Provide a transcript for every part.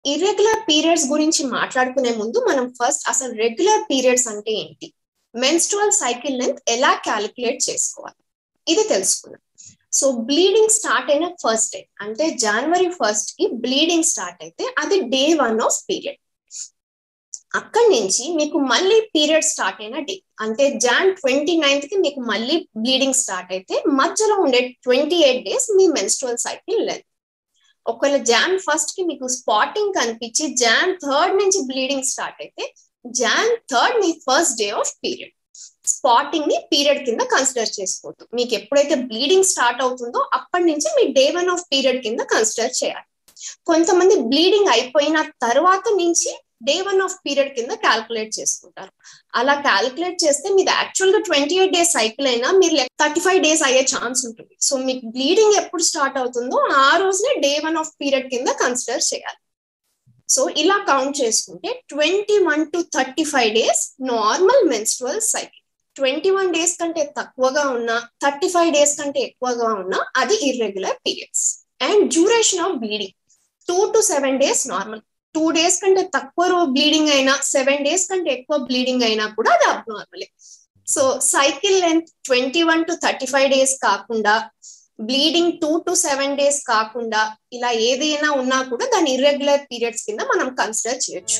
irregular periods గురించి మాట్లాడుకునే ముందు మనం ఫస్ట్ అసలు రెగ్యులర్ పీరియడ్స్ అంటే ఏంటి మెన్స్ట్రువల్ సైకిల్ లెంత్ ఎలా క్యాలిక్యులేట్ చేసుకోవాలి ఇది తెలుసుకుందాం సో బ్లీడింగ్ స్టార్ట్ అయిన ఫస్ట్ డే అంటే జనవరి ఫస్ట్ కి బ్లీడింగ్ స్టార్ట్ అయితే అది డే వన్ ఆఫ్ పీరియడ్ అక్కడి నుంచి మీకు మళ్ళీ పీరియడ్ స్టార్ట్ అయిన డే అంటే జాన్ ట్వంటీ నైన్త్ కి మీకు మళ్ళీ బ్లీడింగ్ స్టార్ట్ అయితే మధ్యలో ఉండే ట్వంటీ ఎయిట్ డేస్ మీ మెన్స్ట్రువల్ సైకిల్ లెంత్ ఒకవేళ జాన్ ఫస్ట్ కి మీకు స్పాటింగ్ కనిపించి జాన్ థర్డ్ నుంచి బ్లీడింగ్ స్టార్ట్ అయితే జాన్ థర్డ్ మీ first day of period spotting ని పీరియడ్ కింద కన్సిడర్ చేసుకోవద్దు మీకు ఎప్పుడైతే బ్లీడింగ్ స్టార్ట్ అవుతుందో అప్పటి నుంచి మీ డే వన్ ఆఫ్ పీరియడ్ కింద కన్సిడర్ చేయాలి కొంతమంది బ్లీడింగ్ అయిపోయిన తర్వాత నుంచి డే వన్ ఆఫ్ పీరియడ్ కింద క్యాల్కులేట్ చేసుకుంటారు అలా క్యాల్కులేట్ చేస్తే మీది యాక్చువల్ గా ట్వంటీ ఎయిట్ డేస్ సైకిల్ అయినా మీరు థర్టీ ఫైవ్ డేస్ అయ్యే ఛాన్స్ ఉంటుంది సో మీకు బ్లీడింగ్ ఎప్పుడు స్టార్ట్ అవుతుందో ఆ రోజునే డే వన్ ఆఫ్ పీరియడ్ కింద కన్సిడర్ చేయాలి సో ఇలా కౌంట్ చేసుకుంటే twenty one to thirty five days normal menstrual cycle twenty one days కంటే తక్కువగా ఉన్నా థర్టీ ఫైవ్ డేస్ కంటే ఎక్కువగా ఉన్నా అది irregular periods and duration of bleeding two to seven days normal two days కంటే తక్కువ బ్లీడింగ్ అయినా సెవెన్ డేస్ కంటే ఎక్కువ బ్లీడింగ్ అయినా కూడా అది అబ్నార్మలే so cycle length twenty one to thirty five days కాకుండా bleeding two to seven days కాకుండా ఇలా ఏదైనా ఉన్నా కూడా దాని ఇర్రెగ్యులర్ పీరియడ్స్ కింద మనం కన్సిడర్ చేయొచ్చు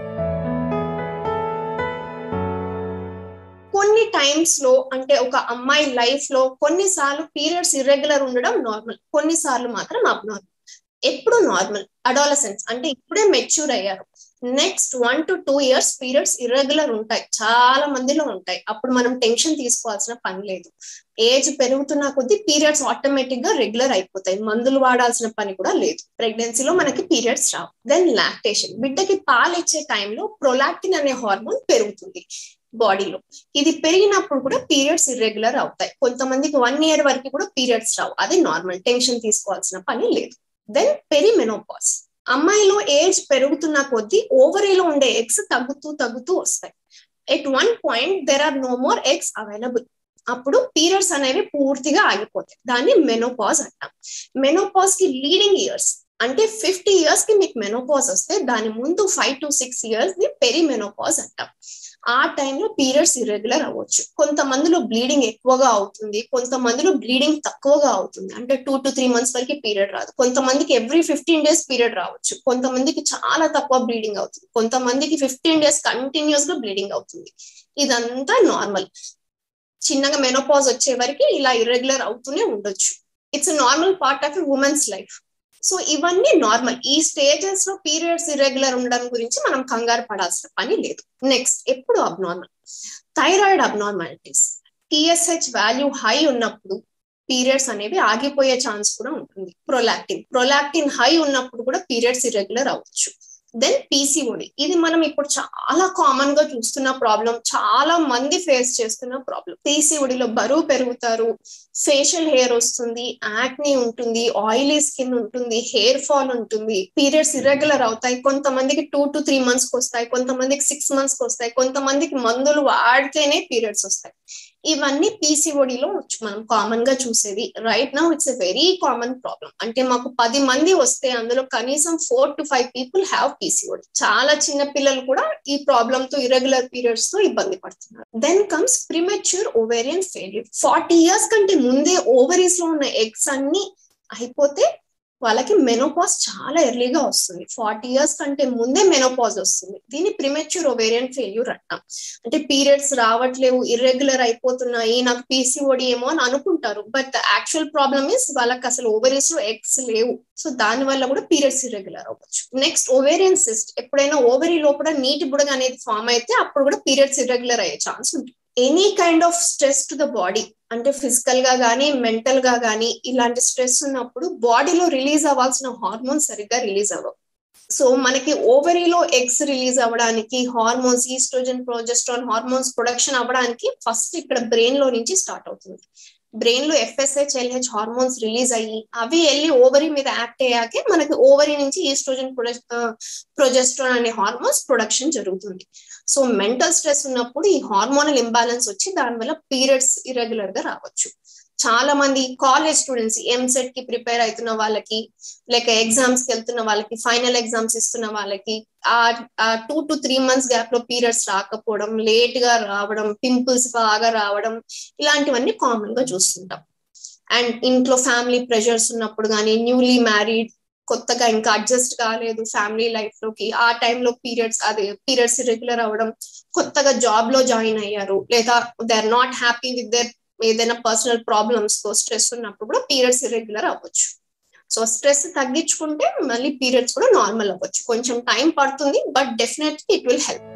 కొన్ని టైమ్స్ లో అంటే ఒక అమ్మాయి లైఫ్ లో కొన్నిసార్లు పీరియడ్స్ ఇర్రెగ్యులర్ ఉండడం నార్మల్ కొన్నిసార్లు మాత్రం అబ్నార్మల్ ఎప్పుడు నార్మల్ అడాలసెన్స్ అంటే ఇప్పుడే మెచ్యూర్ అయ్యారు next one to two years periods irregular ఉంటాయి చాలా మందిలో ఉంటాయి అప్పుడు మనం టెన్షన్ తీసుకోవాల్సిన పని లేదు ఏజ్ పెరుగుతున్న కొద్దీ పీరియడ్స్ ఆటోమేటిక్ గా రెగ్యులర్ అయిపోతాయి మందులు వాడాల్సిన పని కూడా లేదు ప్రెగ్నెన్సీలో మనకి పీరియడ్స్ రావు దెన్ లాక్టేషన్ బిడ్డకి పాలు ఇచ్చే టైంలో ప్రొలాక్టిన్ అనే హార్మోన్ పెరుగుతుంది బాడీలో ఇది పెరిగినప్పుడు కూడా పీరియడ్స్ ఇర్రెగ్యులర్ అవుతాయి కొంతమందికి వన్ ఇయర్ వరకు కూడా పీరియడ్స్ రావు అది నార్మల్ టెన్షన్ తీసుకోవాల్సిన పని లేదు దెన్ పెరిమెనోపాస్ అమ్మాయిలో ఏజ్ పెరుగుతున్న కొద్దీ ఓవరీలో ఉండే ఎగ్స్ తగ్గుతూ తగ్గుతూ వస్తాయి at one point there are no more eggs available అప్పుడు పీరియడ్స్ అనేవి పూర్తిగా ఆగిపోతాయి దాన్ని మెనోపాజ్ అంటాం మెనోపాజ్ కి లీడింగ్ ఇయర్స్ అంటే ఫిఫ్టీ ఇయర్స్ కి మీకు మెనోపాజ్ వస్తే దాని ముందు ఫైవ్ టు సిక్స్ ఇయర్స్ ని పెరిమెనోపాజ్ అంటాం ఆ టైంలో పీరియడ్స్ ఇర్రెగ్యులర్ అవ్వచ్చు కొంతమందిలో బ్లీడింగ్ ఎక్కువగా అవుతుంది కొంతమందిలో బ్లీడింగ్ తక్కువగా అవుతుంది అంటే టూ టు త్రీ మంత్స్ వరకు పీరియడ్ రాదు కొంతమందికి ఎవ్రీ ఫిఫ్టీన్ డేస్ పీరియడ్ రావచ్చు కొంతమందికి చాలా తక్కువ బ్లీడింగ్ అవుతుంది కొంతమందికి ఫిఫ్టీన్ డేస్ కంటిన్యూస్ గా బ్లీడింగ్ అవుతుంది ఇదంతా నార్మల్ చిన్నగా మెనోపాజ్ వచ్చే వరకు ఇలా ఇర్రెగ్యులర్ అవుతూనే ఉండొచ్చు it's normal part of women's life so ఇవన్నీ నార్మల్ ఈ స్టేజెస్ లో పీరియడ్స్ ఇర్రెగ్యులర్ ఉండడం గురించి మనం కంగారు పడాల్సిన పని లేదు నెక్స్ట్ ఎప్పుడు abnormal thyroid abnormalities TSH value high ఉన్నప్పుడు పీరియడ్స్ అనేవి ఆగిపోయే ఛాన్స్ కూడా ఉంటుంది ప్రొలాక్టిన్ ప్రొలాక్టిన్ హై ఉన్నప్పుడు కూడా పీరియడ్స్ ఇర్రెగ్యులర్ అవ్వచ్చు దెన్ పీసీఓడి ఇది మనం ఇప్పుడు చాలా కామన్ గా చూస్తున్న ప్రాబ్లం చాలా మంది ఫేస్ చేస్తున్న ప్రాబ్లం పీసీఓడిలో బరువు పెరుగుతారు ఫేషియల్ హెయిర్ వస్తుంది యాక్నీ ఉంటుంది ఆయిలీ స్కిన్ ఉంటుంది హెయిర్ ఫాల్ ఉంటుంది పీరియడ్స్ ఇర్రెగ్యులర్ అవుతాయి కొంతమందికి టూ టు త్రీ మంత్స్ కి వస్తాయి కొంతమందికి సిక్స్ మంత్స్ కి వస్తాయి కొంతమందికి మందులు వాడితేనే పీరియడ్స్ వస్తాయి ఇవన్నీ పీసీఓడిలో మనం కామన్ గా చూసేది right now it's a very common problem అంటే మాకు పది మంది వస్తే అందులో కనీసం four to five people have PCOD చాలా చిన్న పిల్లలు కూడా ఈ ప్రాబ్లమ్ తో ఇరెగ్యులర్ పీరియడ్స్ తో ఇబ్బంది పడుతున్నారు then comes premature ovarian failure forty years కంటే ముందే ఓవరీస్ లో ఉన్న ఎగ్స్ అన్ని అయిపోతే వాళ్ళకి మెనోపాజ్ చాలా ఎర్లీగా వస్తుంది ఫార్టీ ఇయర్స్ కంటే ముందే మెనోపాజ్ వస్తుంది దీన్ని ప్రిమెచ్యూర్ ఓవేరియన్ ఫెయిల్యూర్ అంటాం అంటే పీరియడ్స్ రావట్లేవు ఇర్రెగ్యులర్ అయిపోతున్నాయి నాకు పీసీఓడి ఏమో అని అనుకుంటారు బట్ యాక్చువల్ ప్రాబ్లమ్ ఇస్ వాళ్ళకి అసలు ఓవరీస్ లో ఎగ్స్ లేవు సో దాని వల్ల కూడా పీరియడ్స్ ఇర్రెగ్యులర్ అవ్వచ్చు నెక్స్ట్ ఓవేరియన్ సిస్ట్ ఎప్పుడైనా ఓవరీ లోపల నీటి బుడగ అనేది ఫామ్ అయితే అప్పుడు కూడా పీరియడ్స్ ఇర్రెగ్యులర్ అయ్యే ఛాన్స్ ఉంటుంది any kind of stress to the body అంటే ఫిజికల్ గా కానీ మెంటల్ గా కానీ ఇలాంటి స్ట్రెస్ ఉన్నప్పుడు బాడీలో రిలీజ్ అవ్వాల్సిన హార్మోన్స్ సరిగ్గా రిలీజ్ అవ్వవు సో మనకి ఓవరీలో ఎగ్స్ రిలీజ్ అవ్వడానికి hormones estrogen progesterone hormones production అవ్వడానికి ఫస్ట్ ఇక్కడ బ్రెయిన్ లో నుంచి స్టార్ట్ అవుతుంది బ్రెయిన్ లో ఎఫ్ఎస్హెచ్ ఎల్హెచ్ హార్మోన్స్ రిలీజ్ అయ్యి అవి వెళ్ళి ఓవరీ మీద యాక్ట్ అయ్యాకే మనకి ఓవరీ నుంచి ఈస్ట్రోజన్ ప్రొజెస్ట్రాన్ అనే హార్మోన్స్ ప్రొడక్షన్ జరుగుతుంది సో మెంటల్ స్ట్రెస్ ఉన్నప్పుడు ఈ హార్మోనల్ ఇంబ్యాలెన్స్ వచ్చి దానివల్ల పీరియడ్స్ ఇరెగ్యులర్ గా రావచ్చు చాలా మంది కాలేజ్ స్టూడెంట్స్ ఎంసెట్ కి ప్రిపేర్ అవుతున్న వాళ్ళకి లేక ఎగ్జామ్స్ కి వెళ్తున్న వాళ్ళకి ఫైనల్ ఎగ్జామ్స్ ఇస్తున్న వాళ్ళకి ఆ two to three months gap లో పీరియడ్స్ రాకపోవడం లేట్ గా రావడం పింపుల్స్ బాగా రావడం ఇలాంటివన్నీ కామన్ గా చూస్తుంటాం అండ్ ఇంట్లో ఫ్యామిలీ ప్రెషర్స్ ఉన్నప్పుడు కానీ న్యూలీ మ్యారీడ్ కొత్తగా ఇంకా అడ్జస్ట్ కాలేదు ఫ్యామిలీ లైఫ్ లోకి ఆ టైంలో పీరియడ్స్ అదే పీరియడ్స్ రెగ్యులర్ అవ్వడం కొత్తగా జాబ్ లో జాయిన్ అయ్యారు లేదా they are not happy with their ఏదైనా పర్సనల్ ప్రాబ్లమ్స్ తో స్ట్రెస్ ఉన్నప్పుడు కూడా పీరియడ్స్ ఇరెగ్యులర్ అవ్వచ్చు సో స్ట్రెస్ తగ్గించుకుంటే మళ్ళీ పీరియడ్స్ కూడా నార్మల్ అవ్వచ్చు కొంచెం టైం పడుతుంది but definitely it will help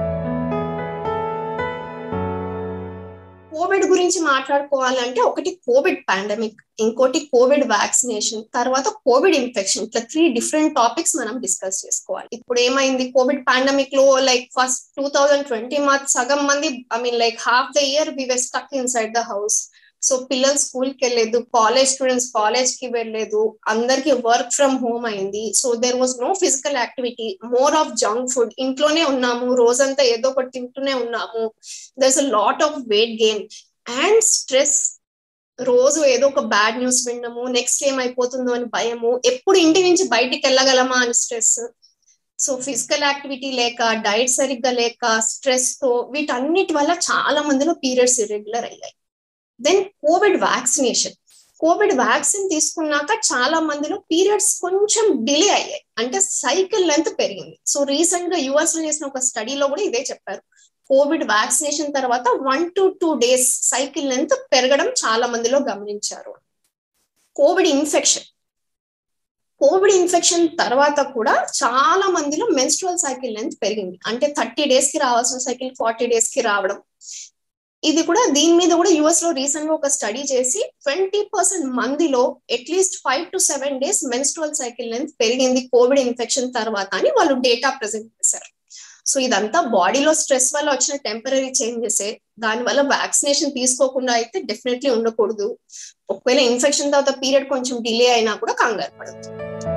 Covid గురించి మాట్లాడుకోవాలంటే ఒకటి కోవిడ్ పాండమిక్ ఇంకోటి కోవిడ్ వ్యాక్సినేషన్ తర్వాత కోవిడ్ ఇన్ఫెక్షన్ ఇట్లా త్రీ డిఫరెంట్ టాపిక్స్ మనం డిస్కస్ చేసుకోవాలి ఇప్పుడు ఏమైంది కోవిడ్ పాండమిక్ లో like first two thousand twenty March సగం మంది I mean like half the year we were stuck inside the house so పిల్లలు స్కూల్ కి వెళ్ళలేదు కాలేజ్ స్టూడెంట్స్ కాలేజ్ కి వెళ్ళలేదు అందరికి వర్క్ ఫ్రమ్ హోమ్ అయింది so there was no physical activity more of junk food ఇంట్లోనే ఉన్నాము రోజంతా ఏదో ఒకటి తింటూనే ఉన్నాము there's a lot of weight gain and stress రోజు ఏదో ఒక బ్యాడ్ న్యూస్ వినడము నెక్స్ట్ ఏమైపోతుందో అని భయము ఎప్పుడు ఇంటి నుంచి బయటికి వెళ్ళగలమా అని స్ట్రెస్ సో ఫిజికల్ యాక్టివిటీ లేక డైట్ సరిగ్గా లేక స్ట్రెస్ తో వీటన్నిటి వల్ల చాలా మందిలో పీరియడ్స్ ఇర్రెగ్యులర్ అయ్యాయి then Covid vaccination Covid vaccine తీసుకున్నాక చాలా మందిలో పీరియడ్స్ కొంచెం డిలే అయ్యాయి అంటే సైకిల్ లెంత్ పెరిగింది సో రీసెంట్ గా యుఎస్ లో చేసిన ఒక స్టడీలో కూడా ఇదే చెప్పారు కోవిడ్ వ్యాక్సినేషన్ తర్వాత one to two days cycle length పెరగడం చాలా మందిలో గమనించారు కోవిడ్ ఇన్ఫెక్షన్ కోవిడ్ ఇన్ఫెక్షన్ తర్వాత కూడా చాలా మందిలో మెన్స్ట్రువల్ సైకిల్ లెంత్ పెరిగింది అంటే థర్టీ డేస్ కి రావాల్సిన సైకిల్ ఫార్టీ డేస్ కి రావడం ఇది కూడా దీని మీద కూడా యుఎస్ లో రీసెంట్ గా ఒక స్టడీ చేసి ట్వంటీ పర్సెంట్ మందిలో at least five to seven days menstrual cycle length పెరిగింది కోవిడ్ ఇన్ఫెక్షన్ తర్వాత అని వాళ్ళు డేటా ప్రెజెంట్ చేశారు సో ఇదంతా బాడీలో స్ట్రెస్ వల్ల వచ్చిన టెంపరీ చేంజెస్ దాని వల్ల వ్యాక్సినేషన్ తీసుకోకుండా అయితే డెఫినెట్లీ ఉండకూడదు ఒకవేళ ఇన్ఫెక్షన్ తర్వాత పీరియడ్ కొంచెం డిలే అయినా కూడా కంగారు పడదు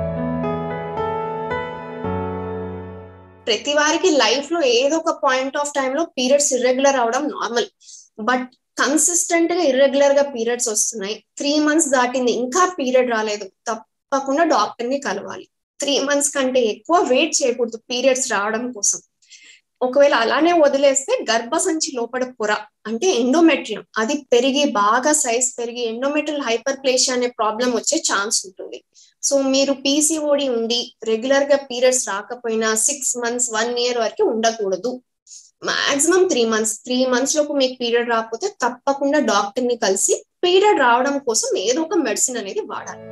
ప్రతి వారికి లైఫ్ లో ఏదో ఒక పాయింట్ ఆఫ్ టైం లో పీరియడ్స్ ఇర్రెగ్యులర్ అవడం నార్మల్ బట్ కన్సిస్టెంట్ గా ఇర్రెగ్యులర్ గా పీరియడ్స్ వస్తున్నాయి త్రీ మంత్స్ దాటింది ఇంకా పీరియడ్ రాలేదు తప్పకుండా డాక్టర్ ని కలవాలి త్రీ మంత్స్ కంటే ఎక్కువ వెయిట్ చేయకూడదు పీరియడ్స్ రావడం కోసం ఒకవేళ అలానే వదిలేస్తే గర్భసంచి లోపల పొర అంటే ఎండోమెట్రియం అది పెరిగి బాగా సైజ్ పెరిగి ఎండోమెట్రియల్ హైపర్ ప్లేషియా అనే ప్రాబ్లం వచ్చే ఛాన్స్ ఉంటుంది సో మీరు పీసీఓడి ఉండి రెగ్యులర్ గా పీరియడ్స్ రాకపోయినా సిక్స్ మంత్స్ వన్ ఇయర్ వరకు ఉండకూడదు maximum three months three months లోపు మీకు పీరియడ్ రాకపోతే తప్పకుండా డాక్టర్ ని కలిసి పీరియడ్ రావడం కోసం ఏదో ఒక మెడిసిన్ అనేది వాడాలి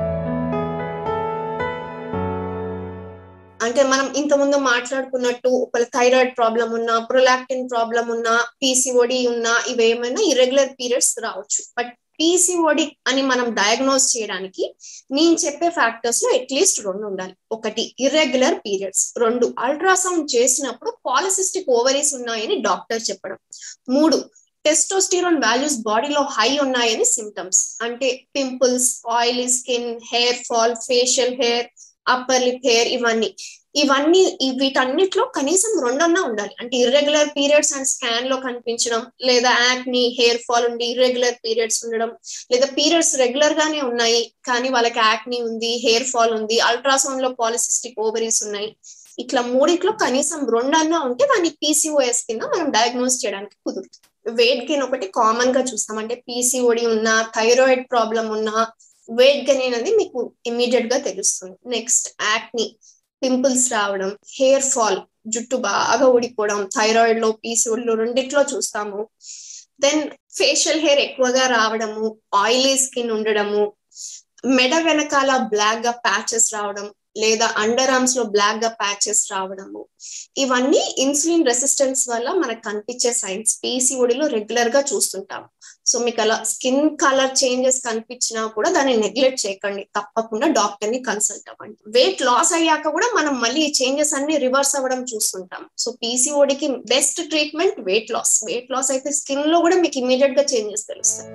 అంటే మనం ఇంతకుముందు మాట్లాడుకున్నట్టు ఒక థైరాయిడ్ ప్రాబ్లం ఉన్నా ప్రొలాక్టిన్ ప్రాబ్లం ఉన్నా పీసీఓడి ఉన్నా ఇవేమైనా ఇరెగ్యులర్ పీరియడ్స్ రావచ్చు బట్ పీసీఓడి అని మనం డయాగ్నోస్ చేయడానికి నేను చెప్పే ఫ్యాక్టర్స్ లో అట్లీస్ట్ రెండు ఉండాలి ఒకటి ఇర్రెగ్యులర్ పీరియడ్స్ రెండు అల్ట్రాసౌండ్ చేసినప్పుడు పాలిసిస్టిక్ ఓవరీస్ ఉన్నాయని డాక్టర్ చెప్పడం మూడు టెస్టోస్టిరోన్ వాల్యూస్ బాడీలో హై ఉన్నాయని సిమ్టమ్స్ అంటే pimples oily skin hair fall facial hair upper lip hair ఇవన్నీ ఇవన్నీ వీటన్నిటిలో కనీసం రెండన్నా ఉండాలి అంటే ఇర్రెగ్యులర్ పీరియడ్స్ అండ్ స్కాన్ లో కనిపించడం లేదా యాక్ని హెయిర్ ఫాల్ ఉండి ఇర్రెగ్యులర్ పీరియడ్స్ ఉండడం లేదా పీరియడ్స్ రెగ్యులర్ గానే ఉన్నాయి కానీ వాళ్ళకి యాక్ని ఉంది హెయిర్ ఫాల్ ఉంది అల్ట్రాసౌండ్ లో పాలిసిస్టిక్ ఓవరీస్ ఉన్నాయి ఇట్లా మూడిట్లో కనీసం రెండన్నా ఉంటే దాన్ని పీసీఓఎస్ కింద మనం డయాగ్నోస్ చేయడానికి కుదురుతుంది వెయిట్ గెయిన్ ఒకటి కామన్ గా చూస్తాం అంటే పీసీఓడి ఉన్నా థైరాయిడ్ ప్రాబ్లం ఉన్నా వెయిట్ గెయిన్ అనేది మీకు ఇమీడియట్ గా తెలుస్తుంది నెక్స్ట్ యాక్ని పింపుల్స్ రావడం హెయిర్ ఫాల్ జుట్టు బాగా ఊడిపోవడం థైరాయిడ్ లో పీసీఓడిలో రెండిట్లో చూస్తాము దెన్ ఫేషియల్ హెయిర్ ఎక్కువగా రావడము ఆయిలీ స్కిన్ ఉండడము మెడ వెనకాల బ్లాక్ గా ప్యాచెస్ రావడం లేదా అండర్ ఆర్మ్స్ లో బ్లాక్ గా ప్యాచెస్ రావడము ఇవన్నీ ఇన్సులిన్ రెసిస్టెన్స్ వల్ల మనకు కనిపించే సైన్స్ పీసీఓడిలో రెగ్యులర్ గా చూస్తుంటాం సో మీకు అలా స్కిన్ కలర్ చేంజెస్ కనిపించినా కూడా దాన్ని నెగ్లెక్ట్ చేయకండి తప్పకుండా డాక్టర్ ని కన్సల్ట్ అవ్వండి వెయిట్ లాస్ అయ్యాక కూడా మనం మళ్ళీ ఈ చేంజెస్ అన్ని రివర్స్ అవ్వడం చూస్తుంటాం సో పీసీఓడికి best treatment weight loss weight loss అయితే స్కిన్ లో కూడా మీకు ఇమీడియట్ గా చేంజెస్ తెలుస్తాయి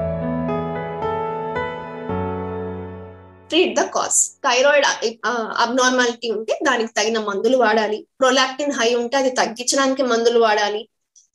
treat the cause thyroid abnormality ఉంటే దానికి తగిన మందులు వాడాలి ప్రొలాక్టిన్ హై ఉంటే అది తగ్గించడానికి మందులు వాడాలి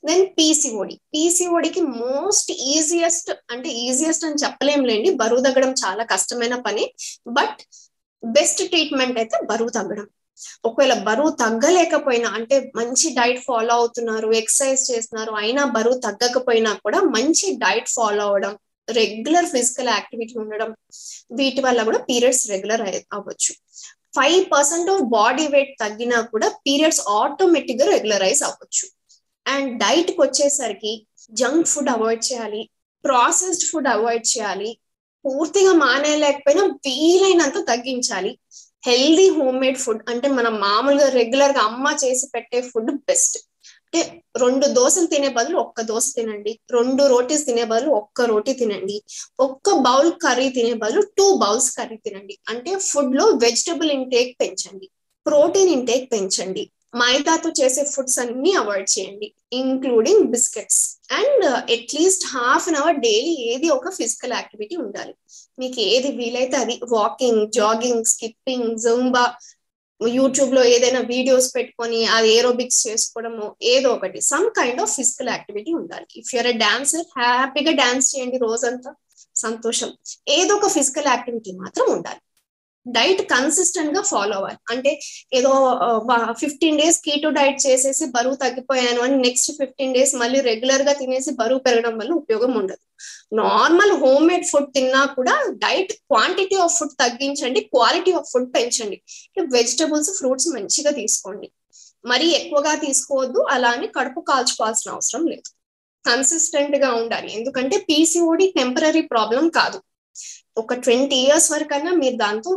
దెన్ పీసీఓడి పీసీఓడికి మోస్ట్ ఈజియెస్ట్ అంటే ఈజియెస్ట్ అని చెప్పలేంలేండి బరువు తగ్గడం చాలా కష్టమైన పని బట్ బెస్ట్ ట్రీట్మెంట్ అయితే బరువు తగ్గడం ఒకవేళ బరువు తగ్గలేకపోయినా అంటే మంచి డైట్ ఫాలో అవుతున్నారు ఎక్సర్సైజ్ చేస్తున్నారు అయినా బరువు తగ్గకపోయినా కూడా మంచి డైట్ ఫాలో అవడం రెగ్యులర్ ఫిజికల్ యాక్టివిటీ ఉండడం వీటి వల్ల కూడా పీరియడ్స్ రెగ్యులర్ అవ్వచ్చు five percent of body weight తగ్గినా కూడా పీరియడ్స్ ఆటోమేటిక్ గా రెగ్యులరైజ్ అవ్వచ్చు అండ్ డైట్ కి వచ్చేసరికి జంక్ ఫుడ్ అవాయిడ్ చేయాలి ప్రాసెస్డ్ ఫుడ్ అవాయిడ్ చేయాలి పూర్తిగా మానేయలేకపోయినా వీలైనంత తగ్గించాలి హెల్దీ హోమ్ మేడ్ ఫుడ్ అంటే మనం మామూలుగా రెగ్యులర్ గా అమ్మ చేసి పెట్టే ఫుడ్ బెస్ట్ అంటే రెండు దోశలు తినే బదులు ఒక్క దోశ తినండి రెండు రోటీస్ తినే బదులు ఒక్క రోటీ తినండి ఒక్క బౌల్ కర్రీ తినే బదులు టూ బౌల్స్ కర్రీ తినండి అంటే ఫుడ్ లో వెజిటబుల్ ఇంటేక్ పెంచండి ప్రోటీన్ ఇంటేక్ పెంచండి మైదాతో చేసే ఫుడ్స్ అన్ని అవాయిడ్ చేయండి including biscuits and at least half an hour daily ఏది ఒక ఫిజికల్ యాక్టివిటీ ఉండాలి మీకు ఏది వీలైతే అది walking jogging skipping zumba YouTube లో ఏదైనా వీడియోస్ పెట్టుకొని అది ఏరోబిక్స్ చేసుకోవడము ఏదో ఒకటి some kind of physical activity ఉండాలి ఇఫ్ యూర్ ఎ డాన్సర్ హ్యాపీగా డాన్స్ చేయండి రోజంతా సంతోషం ఏదో ఒక ఫిజికల్ యాక్టివిటీ మాత్రం ఉండాలి డైట్ కన్సిస్టెంట్ గా ఫాలో అవ్వాలి అంటే ఏదో ఫిఫ్టీన్ డేస్ కీటో డైట్ చేసేసి బరువు తగ్గిపోయాను అని నెక్స్ట్ ఫిఫ్టీన్ డేస్ మళ్ళీ రెగ్యులర్ గా తినేసి బరువు పెరగడం వల్ల ఉపయోగం ఉండదు నార్మల్ హోమ్ మేడ్ ఫుడ్ తిన్నా కూడా డైట్ క్వాంటిటీ ఆఫ్ ఫుడ్ తగ్గించండి క్వాలిటీ ఆఫ్ ఫుడ్ పెంచండి వెజిటబుల్స్ ఫ్రూట్స్ మంచిగా తీసుకోండి మరీ ఎక్కువగా తీసుకోవద్దు అలానే కడుపు కాల్చుకోవాల్సిన అవసరం లేదు కన్సిస్టెంట్ గా ఉండాలి ఎందుకంటే పీసీఓడి టెంపరీ ప్రాబ్లం కాదు ఒక ట్వంటీ ఇయర్స్ వరకన్నా మీరు దాంతో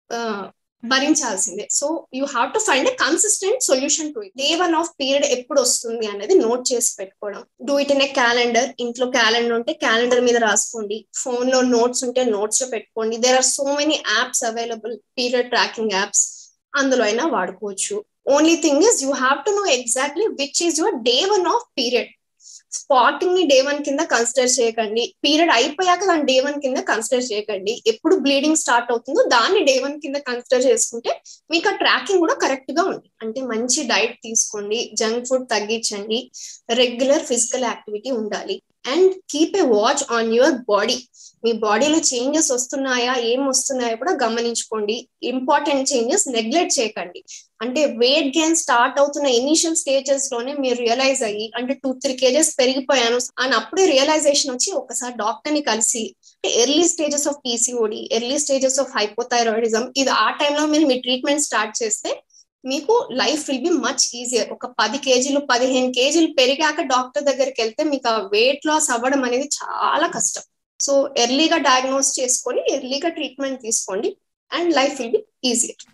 భరించాల్సిందే so you have to find a consistent solution to it day one of period ఎప్పుడు వస్తుంది అనేది నోట్ చేసి పెట్టుకోవడం do it in a calendar ఇంట్లో క్యాలెండర్ ఉంటే క్యాలెండర్ మీద రాసుకోండి ఫోన్ లో నోట్స్ ఉంటే నోట్స్ లో పెట్టుకోండి there are so many apps available period tracking apps అందులో అయినా వాడుకోవచ్చు only thing is you have to know exactly which is your day one of period spotting ని డే వన్ కింద కన్సిడర్ చేయకండి పీరియడ్ అయిపోయాక దాన్ని డే వన్ కింద consider చేయకండి ఎప్పుడు బ్లీడింగ్ స్టార్ట్ అవుతుందో దాన్ని డే వన్ కింద కన్సిడర్ చేసుకుంటే మీకు ఆ ట్రాకింగ్ కూడా కరెక్ట్ గా ఉంది అంటే మంచి డైట్ తీసుకోండి జంక్ ఫుడ్ తగ్గించండి రెగ్యులర్ ఫిజికల్ యాక్టివిటీ ఉండాలి and keep a watch on your body మీ బాడీలో చేంజెస్ వస్తున్నాయా ఏం వస్తున్నాయో కూడా గమనించుకోండి ఇంపార్టెంట్ చేంజెస్ నెగ్లెక్ట్ చేయకండి అంటే వెయిట్ గెయిన్ స్టార్ట్ అవుతున్న ఇనిషియల్ స్టేజెస్ లోనే మీరు రియలైజ్ అయ్యి అంటే టూ త్రీ కేజెస్ పెరిగిపోయాను అని అప్పుడే రియలైజేషన్ వచ్చి ఒకసారి డాక్టర్ ని కలిసి early stages of PCOD early stages of hypothyroidism ఇది ఆ టైంలో మీరు మీ ట్రీట్మెంట్ స్టార్ట్ చేస్తే మీకు life will be much easier ఒక పది కేజీలు పదిహేను కేజీలు పెరిగాక డాక్టర్ దగ్గరికి వెళ్తే మీకు ఆ వెయిట్ లాస్ అవ్వడం అనేది చాలా కష్టం సో ఎర్లీగా డయాగ్నోస్ చేసుకొని ఎర్లీగా ట్రీట్మెంట్ తీసుకోండి and life will be easier